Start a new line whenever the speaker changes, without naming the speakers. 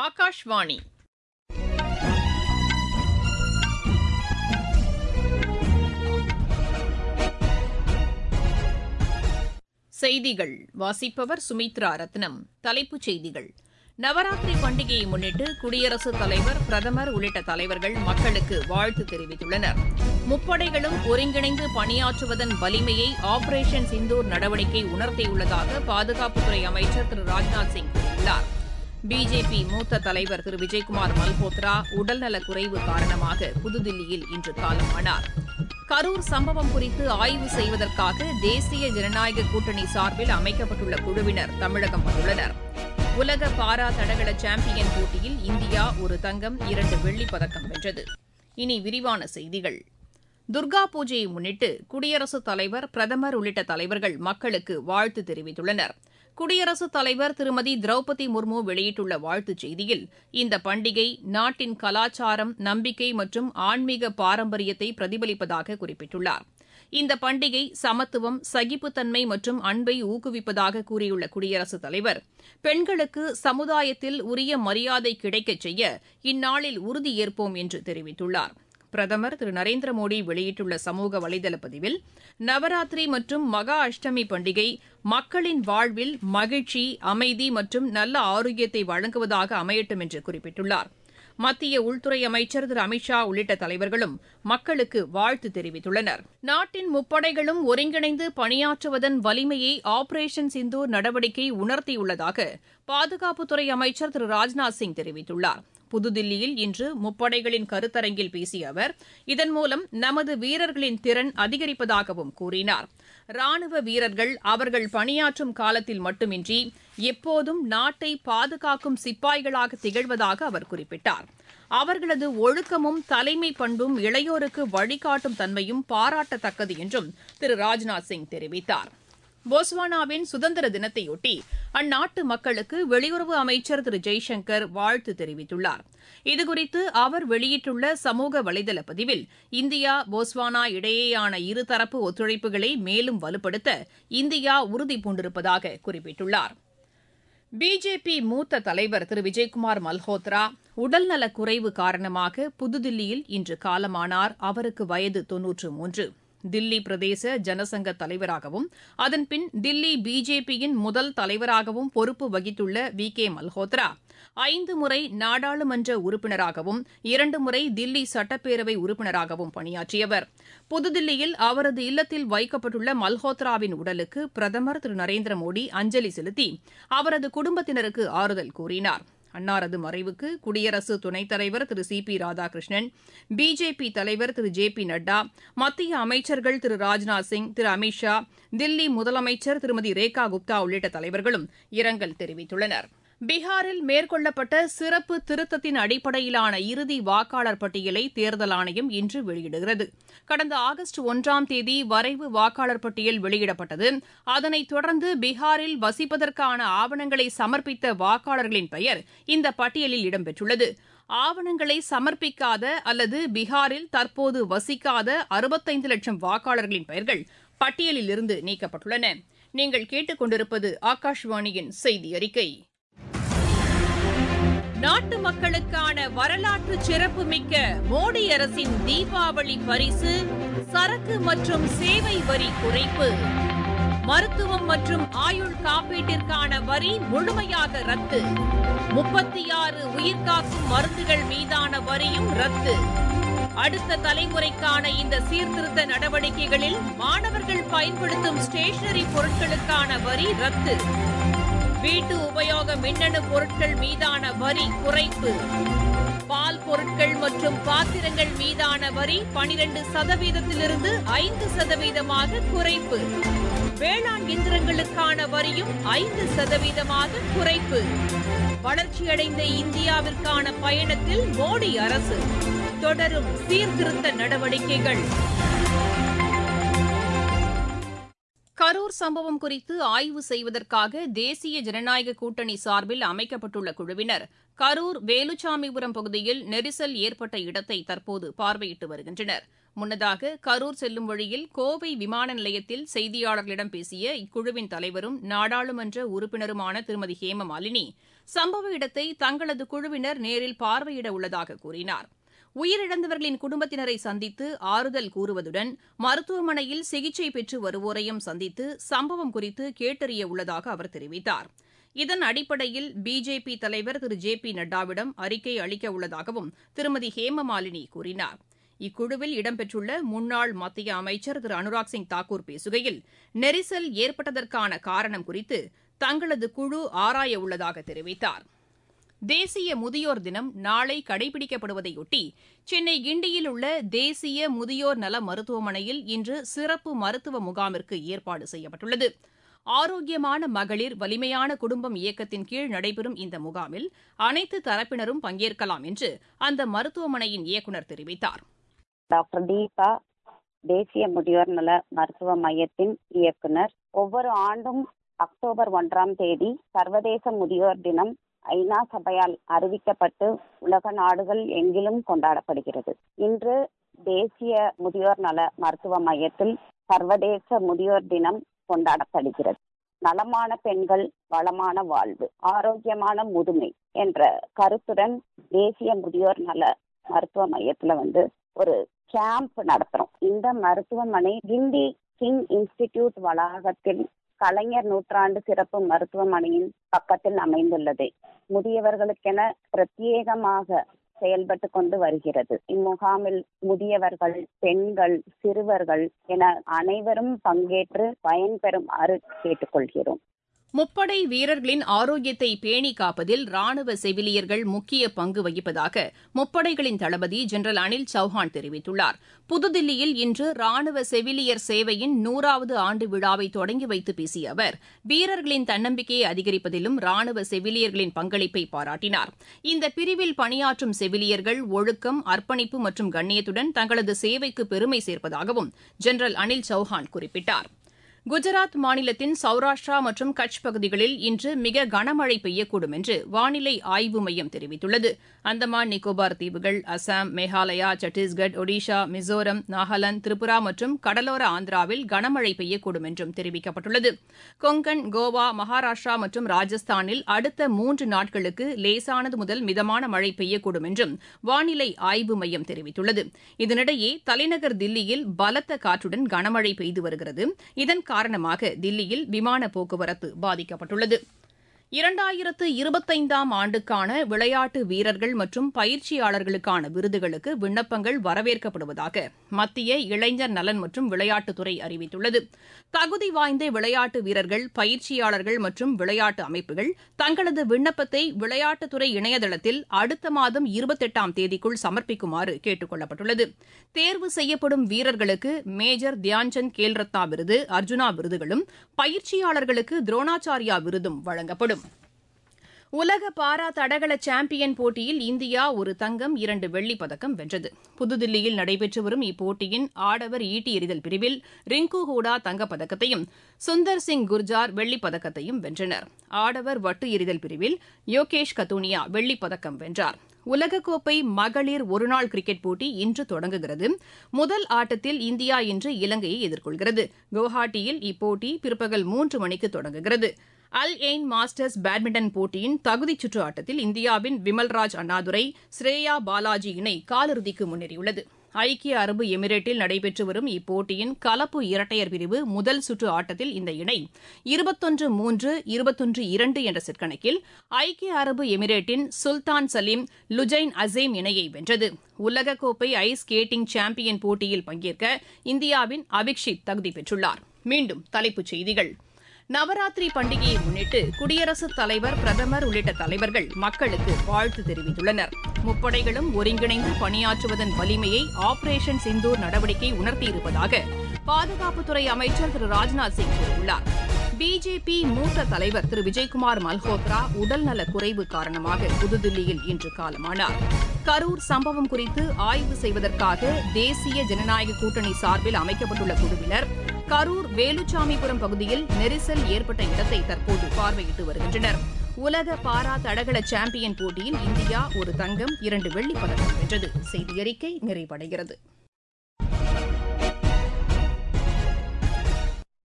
ஆகாஷ்வாணி செய்திகள் வாசிப்பவர் சுமித்ரா ரத்னம் தலைப்புச் செய்திகள் நவராத்திரி பண்டிகையை முன்னிட்டு குடியரசுத் தலைவர் பிரதமர் உள்ளிட்ட தலைவர்கள் மக்களுக்கு வாழ்த்து தெரிவித்துள்ளனர் முப்படைகளும் ஒருங்கிணைந்து பணியாற்றுவதன் வலிமையை ஆபரேஷன் சிந்தூர் நடவடிக்கை உணர்த்தியுள்ளதாக பாதுகாப்புத்துறை அமைச்சர் திரு ராஜ்நாத் சிங் கூறியுள்ளார் பிஜேபி மூத்த தலைவர் திரு விஜயகுமார் மல்ஹோத்ரா உடல்நலக் குறைவு காரணமாக புதுதில்லியில் இன்று காலமானார் கரூர் சம்பவம் குறித்து ஆய்வு செய்வதற்காக தேசிய ஜனநாயக கூட்டணி சார்பில் அமைக்கப்பட்டுள்ள குழுவினர் தமிழகம் வந்துள்ளனர் உலக பாரா தடகள சாம்பியன் போட்டியில் இந்தியா ஒரு தங்கம் இரண்டு வெள்ளிப் பதக்கம் வென்றது இனி விரிவான செய்திகள் துர்கா பூஜையை முன்னிட்டு குடியரசுத் தலைவர் பிரதமர் உள்ளிட்ட தலைவர்கள் மக்களுக்கு வாழ்த்து தெரிவித்துள்ளனர் குடியரசுத் தலைவர் திருமதி திரௌபதி முர்மு வெளியிட்டுள்ள வாழ்த்துச் செய்தியில் இந்த பண்டிகை நாட்டின் கலாச்சாரம் நம்பிக்கை மற்றும் ஆன்மீக பாரம்பரியத்தை பிரதிபலிப்பதாக குறிப்பிட்டுள்ளார் இந்த பண்டிகை சமத்துவம் சகிப்புத்தன்மை மற்றும் அன்பை ஊக்குவிப்பதாக கூறியுள்ள குடியரசுத் தலைவர் பெண்களுக்கு சமுதாயத்தில் உரிய மரியாதை கிடைக்கச் செய்ய இந்நாளில் உறுதியேற்போம் என்று தெரிவித்துள்ளார் பிரதமர் திரு நரேந்திர மோடி வெளியிட்டுள்ள சமூக வலைதள பதிவில் நவராத்திரி மற்றும் மகா அஷ்டமி பண்டிகை மக்களின் வாழ்வில் மகிழ்ச்சி அமைதி மற்றும் நல்ல ஆரோக்கியத்தை வழங்குவதாக அமையட்டும் என்று குறிப்பிட்டுள்ளார் மத்திய உள்துறை அமைச்சர் திரு அமித்ஷா உள்ளிட்ட தலைவர்களும் மக்களுக்கு வாழ்த்து தெரிவித்துள்ளனர் நாட்டின் முப்படைகளும் ஒருங்கிணைந்து பணியாற்றுவதன் வலிமையை ஆபரேஷன் சிந்தூர் நடவடிக்கை உணர்த்தியுள்ளதாக பாதுகாப்புத்துறை அமைச்சர் திரு ராஜ்நாத் சிங் தெரிவித்துள்ளார் புதுதில்லியில் இன்று முப்படைகளின் கருத்தரங்கில் பேசிய அவர் இதன் மூலம் நமது வீரர்களின் திறன் அதிகரிப்பதாகவும் கூறினார் ராணுவ வீரர்கள் அவர்கள் பணியாற்றும் காலத்தில் மட்டுமின்றி எப்போதும் நாட்டை பாதுகாக்கும் சிப்பாய்களாக திகழ்வதாக அவர் குறிப்பிட்டார் அவர்களது ஒழுக்கமும் தலைமை பண்பும் இளையோருக்கு வழிகாட்டும் தன்மையும் பாராட்டத்தக்கது என்றும் திரு ராஜ்நாத் சிங் தெரிவித்தார் போஸ்வானாவின் சுதந்திர தினத்தையொட்டி அந்நாட்டு மக்களுக்கு வெளியுறவு அமைச்சர் திரு ஜெய்சங்கர் வாழ்த்து தெரிவித்துள்ளார் இதுகுறித்து அவர் வெளியிட்டுள்ள சமூக வலைதள பதிவில் இந்தியா போஸ்வானா இடையேயான இருதரப்பு ஒத்துழைப்புகளை மேலும் வலுப்படுத்த இந்தியா உறுதிபூண்டிருப்பதாக குறிப்பிட்டுள்ளார் பிஜேபி மூத்த தலைவர் திரு விஜயகுமார் மல்ஹோத்ரா உடல்நலக் குறைவு காரணமாக புதுதில்லியில் இன்று காலமானார் அவருக்கு வயது தொன்னூற்று மூன்று தில்லி பிரதேச ஜனசங்க தலைவராகவும் அதன்பின் தில்லி பிஜேபியின் முதல் தலைவராகவும் பொறுப்பு வகித்துள்ள வி கே மல்ஹோத்ரா ஐந்து முறை நாடாளுமன்ற உறுப்பினராகவும் இரண்டு முறை தில்லி சட்டப்பேரவை உறுப்பினராகவும் பணியாற்றியவர் புதுதில்லியில் அவரது இல்லத்தில் வைக்கப்பட்டுள்ள மல்ஹோத்ராவின் உடலுக்கு பிரதமர் திரு நரேந்திர மோடி அஞ்சலி செலுத்தி அவரது குடும்பத்தினருக்கு ஆறுதல் கூறினார் அன்னாரது மறைவுக்கு குடியரசு துணைத் தலைவர் திரு சி பி ராதாகிருஷ்ணன் பிஜேபி தலைவர் திரு ஜே பி நட்டா மத்திய அமைச்சர்கள் திரு ராஜ்நாத் சிங் திரு அமித் ஷா தில்லி முதலமைச்சர் திருமதி ரேகா குப்தா உள்ளிட்ட தலைவர்களும் இரங்கல் தெரிவித்துள்ளனா் பீகாரில் மேற்கொள்ளப்பட்ட சிறப்பு திருத்தத்தின் அடிப்படையிலான இறுதி வாக்காளர் பட்டியலை தேர்தல் ஆணையம் இன்று வெளியிடுகிறது கடந்த ஆகஸ்ட் ஒன்றாம் தேதி வரைவு வாக்காளர் பட்டியல் வெளியிடப்பட்டது அதனைத் தொடர்ந்து பீகாரில் வசிப்பதற்கான ஆவணங்களை சமர்ப்பித்த வாக்காளர்களின் பெயர் இந்த பட்டியலில் இடம்பெற்றுள்ளது ஆவணங்களை சமர்ப்பிக்காத அல்லது பீகாரில் தற்போது வசிக்காத அறுபத்தைந்து லட்சம் வாக்காளர்களின் பெயர்கள் பட்டியலில் இருந்து நீக்கப்பட்டுள்ளன நீங்கள் கேட்டுக்கொண்டிருப்பது ஆகாஷ்வாணியின் செய்தி அறிக்கை நாட்டு மக்களுக்கான வரலாற்று சிறப்புமிக்க மோடி அரசின் தீபாவளி பரிசு சரக்கு மற்றும் சேவை வரி குறைப்பு மருத்துவம் மற்றும் ஆயுள் காப்பீட்டிற்கான வரி முழுமையாக ரத்து முப்பத்தி ஆறு உயிர்காக்கும் மருந்துகள் மீதான வரியும் ரத்து அடுத்த தலைமுறைக்கான இந்த சீர்திருத்த நடவடிக்கைகளில் மாணவர்கள் பயன்படுத்தும் ஸ்டேஷனரி பொருட்களுக்கான வரி ரத்து வீட்டு உபயோக மின்னணு பொருட்கள் மீதான வரி குறைப்பு பால் பொருட்கள் மற்றும் பாத்திரங்கள் மீதான வரி பனிரெண்டு சதவீதத்திலிருந்து ஐந்து சதவீதமாக குறைப்பு வேளாண் இயந்திரங்களுக்கான வரியும் ஐந்து சதவீதமாக குறைப்பு வளர்ச்சியடைந்த இந்தியாவிற்கான பயணத்தில் மோடி அரசு தொடரும் சீர்திருத்த நடவடிக்கைகள் கரூர் சம்பவம் குறித்து ஆய்வு செய்வதற்காக தேசிய ஜனநாயக கூட்டணி சார்பில் அமைக்கப்பட்டுள்ள குழுவினர் கரூர் வேலுச்சாமிபுரம் பகுதியில் நெரிசல் ஏற்பட்ட இடத்தை தற்போது பார்வையிட்டு வருகின்றனர் முன்னதாக கரூர் செல்லும் வழியில் கோவை விமான நிலையத்தில் செய்தியாளர்களிடம் பேசிய இக்குழுவின் தலைவரும் நாடாளுமன்ற உறுப்பினருமான திருமதி ஹேமமாலினி சம்பவ இடத்தை தங்களது குழுவினர் நேரில் பார்வையிட உள்ளதாக கூறினார் உயிரிழந்தவர்களின் குடும்பத்தினரை சந்தித்து ஆறுதல் கூறுவதுடன் மருத்துவமனையில் சிகிச்சை பெற்று வருவோரையும் சந்தித்து சம்பவம் குறித்து கேட்டறிய உள்ளதாக அவர் தெரிவித்தார் இதன் அடிப்படையில் பிஜேபி தலைவர் திரு ஜே பி நட்டாவிடம் அறிக்கை அளிக்க உள்ளதாகவும் திருமதி ஹேமமாலினி கூறினார் இக்குழுவில் இடம்பெற்றுள்ள முன்னாள் மத்திய அமைச்சர் திரு அனுராக் சிங் தாக்கூர் பேசுகையில் நெரிசல் ஏற்பட்டதற்கான காரணம் குறித்து தங்களது குழு ஆராய உள்ளதாக தெரிவித்தார் தேசிய முதியோர் தினம் நாளை கடைபிடிக்கப்படுவதையொட்டி சென்னை கிண்டியில் உள்ள தேசிய முதியோர் நல மருத்துவமனையில் இன்று சிறப்பு மருத்துவ முகாமிற்கு ஏற்பாடு செய்யப்பட்டுள்ளது ஆரோக்கியமான மகளிர் வலிமையான குடும்பம் இயக்கத்தின் கீழ் நடைபெறும் இந்த முகாமில் அனைத்து தரப்பினரும் பங்கேற்கலாம் என்று அந்த மருத்துவமனையின் இயக்குநர் தெரிவித்தார்
டாக்டர் தீபா தேசிய முதியோர் நல மருத்துவ மையத்தின் இயக்குனர் ஒவ்வொரு ஆண்டும் அக்டோபர் ஒன்றாம் தேதி சர்வதேச முதியோர் தினம் ஐநா சபையால் அறிவிக்கப்பட்டு உலக நாடுகள் எங்கிலும் கொண்டாடப்படுகிறது இன்று தேசிய முதியோர் நல மருத்துவ மையத்தில் சர்வதேச முதியோர் தினம் கொண்டாடப்படுகிறது நலமான பெண்கள் வளமான வாழ்வு ஆரோக்கியமான முதுமை என்ற கருத்துடன் தேசிய முதியோர் நல மருத்துவ மையத்துல வந்து ஒரு கேம்ப் நடத்துறோம் இந்த மருத்துவமனை கிண்டி கிங் இன்ஸ்டிடியூட் வளாகத்தில் கலைஞர் நூற்றாண்டு சிறப்பு மருத்துவமனையின் பக்கத்தில் அமைந்துள்ளது முதியவர்களுக்கென பிரத்யேகமாக செயல்பட்டு கொண்டு வருகிறது இம்முகாமில் முதியவர்கள் பெண்கள் சிறுவர்கள் என அனைவரும் பங்கேற்று பயன்பெறுமாறு கேட்டுக்கொள்கிறோம்
முப்படை வீரர்களின் ஆரோக்கியத்தை பேணி காப்பதில் ராணுவ செவிலியர்கள் முக்கிய பங்கு வகிப்பதாக முப்படைகளின் தளபதி ஜெனரல் அனில் சௌஹான் தெரிவித்துள்ளார் புதுதில்லியில் இன்று ராணுவ செவிலியர் சேவையின் நூறாவது ஆண்டு விழாவை தொடங்கி வைத்து பேசிய அவர் வீரர்களின் தன்னம்பிக்கையை அதிகரிப்பதிலும் ராணுவ செவிலியர்களின் பங்களிப்பை பாராட்டினார் இந்த பிரிவில் பணியாற்றும் செவிலியர்கள் ஒழுக்கம் அர்ப்பணிப்பு மற்றும் கண்ணியத்துடன் தங்களது சேவைக்கு பெருமை சேர்ப்பதாகவும் ஜெனரல் அனில் சௌஹான் குறிப்பிட்டார் குஜராத் மாநிலத்தின் சௌராஷ்டிரா மற்றும் கட்ச் பகுதிகளில் இன்று மிக கனமழை பெய்யக்கூடும் என்று வானிலை ஆய்வு மையம் தெரிவித்துள்ளது அந்தமான் நிக்கோபார் தீவுகள் அசாம் மேகாலயா சத்தீஸ்கட் ஒடிஷா மிசோரம் நாகாலாந்து திரிபுரா மற்றும் கடலோர ஆந்திராவில் கனமழை பெய்யக்கூடும் என்றும் தெரிவிக்கப்பட்டுள்ளது கொங்கன் கோவா மகாராஷ்டிரா மற்றும் ராஜஸ்தானில் அடுத்த மூன்று நாட்களுக்கு லேசானது முதல் மிதமான மழை பெய்யக்கூடும் என்றும் வானிலை ஆய்வு மையம் தெரிவித்துள்ளது இதனிடையே தலைநகர் தில்லியில் பலத்த காற்றுடன் கனமழை பெய்து வருகிறது இதன் காரணமாக தில்லியில் விமான போக்குவரத்து பாதிக்கப்பட்டுள்ளது இரண்டாயிரத்து இருபத்தைந்தாம் ஆண்டுக்கான விளையாட்டு வீரர்கள் மற்றும் பயிற்சியாளர்களுக்கான விருதுகளுக்கு விண்ணப்பங்கள் வரவேற்கப்படுவதாக மத்திய இளைஞர் நலன் மற்றும் விளையாட்டுத்துறை அறிவித்துள்ளது தகுதி வாய்ந்த விளையாட்டு வீரர்கள் பயிற்சியாளர்கள் மற்றும் விளையாட்டு அமைப்புகள் தங்களது விண்ணப்பத்தை விளையாட்டுத்துறை இணையதளத்தில் அடுத்த மாதம் இருபத்தெட்டாம் தேதிக்குள் சமர்ப்பிக்குமாறு கேட்டுக் கொள்ளப்பட்டுள்ளது தேர்வு செய்யப்படும் வீரர்களுக்கு மேஜர் தியான்சந்த் கேல்ரத்னா விருது அர்ஜுனா விருதுகளும் பயிற்சியாளர்களுக்கு துரோணாச்சாரியா விருதும் வழங்கப்படும் உலக பாரா தடகள சாம்பியன் போட்டியில் இந்தியா ஒரு தங்கம் இரண்டு வெள்ளிப் பதக்கம் வென்றது புதுதில்லியில் நடைபெற்று வரும் இப்போட்டியின் ஆடவர் ஈட்டி எறிதல் பிரிவில் ரிங்கு ஹூடா தங்கப்பதக்கத்தையும் சுந்தர் சிங் குர்ஜார் வெள்ளிப் பதக்கத்தையும் வென்றனர் ஆடவர் வட்டு எறிதல் பிரிவில் யோகேஷ் கத்தூனியா வெள்ளிப் பதக்கம் வென்றார் உலகக்கோப்பை மகளிர் ஒருநாள் கிரிக்கெட் போட்டி இன்று தொடங்குகிறது முதல் ஆட்டத்தில் இந்தியா இன்று இலங்கையை எதிர்கொள்கிறது குவஹாட்டியில் இப்போட்டி பிற்பகல் மூன்று மணிக்கு தொடங்குகிறது அல் எயின் மாஸ்டர்ஸ் பேட்மிண்டன் போட்டியின் தகுதிச் சுற்று ஆட்டத்தில் இந்தியாவின் விமல்ராஜ் அண்ணாதுரை ஸ்ரேயா பாலாஜி இணை காலிறுதிக்கு முன்னேறியுள்ளது ஐக்கிய அரபு எமிரேட்டில் நடைபெற்று வரும் இப்போட்டியின் கலப்பு இரட்டையர் பிரிவு முதல் சுற்று ஆட்டத்தில் இந்த இணை இருபத்தொன்று மூன்று இருபத்தொன்று இரண்டு என்ற செட் கணக்கில் ஐக்கிய அரபு எமிரேட்டின் சுல்தான் சலீம் லுஜைன் அசேம் இணையை வென்றது உலகக்கோப்பை ஐஸ் ஸ்கேட்டிங் சாம்பியன் போட்டியில் பங்கேற்க இந்தியாவின் அபிக்ஷித் தகுதி பெற்றுள்ளார் மீண்டும் தலைப்புச் செய்திகள் நவராத்திரி பண்டிகையை முன்னிட்டு குடியரசுத் தலைவர் பிரதமர் உள்ளிட்ட தலைவர்கள் மக்களுக்கு வாழ்த்து தெரிவித்துள்ளனர் முப்படைகளும் ஒருங்கிணைந்து பணியாற்றுவதன் வலிமையை ஆபரேஷன் சிந்தூர் நடவடிக்கை உணர்த்தியிருப்பதாக பாதுகாப்புத்துறை அமைச்சர் திரு ராஜ்நாத் சிங் கூறியுள்ளார் பிஜேபி மூத்த தலைவர் திரு விஜய்குமார் மல்ஹோத்ரா உடல்நலக் குறைவு காரணமாக புதுதில்லியில் இன்று காலமானார் கரூர் சம்பவம் குறித்து ஆய்வு செய்வதற்காக தேசிய ஜனநாயக கூட்டணி சார்பில் அமைக்கப்பட்டுள்ள குழுவினர் கரூர் வேலுச்சாமிபுரம் பகுதியில் நெரிசல் ஏற்பட்ட இடத்தை தற்போது பார்வையிட்டு வருகின்றனர் உலக பாரா தடகள சாம்பியன் போட்டியில் இந்தியா ஒரு தங்கம் இரண்டு வெள்ளிப் பதக்கம் வென்றது செய்தியறிக்கை நிறைவடைகிறது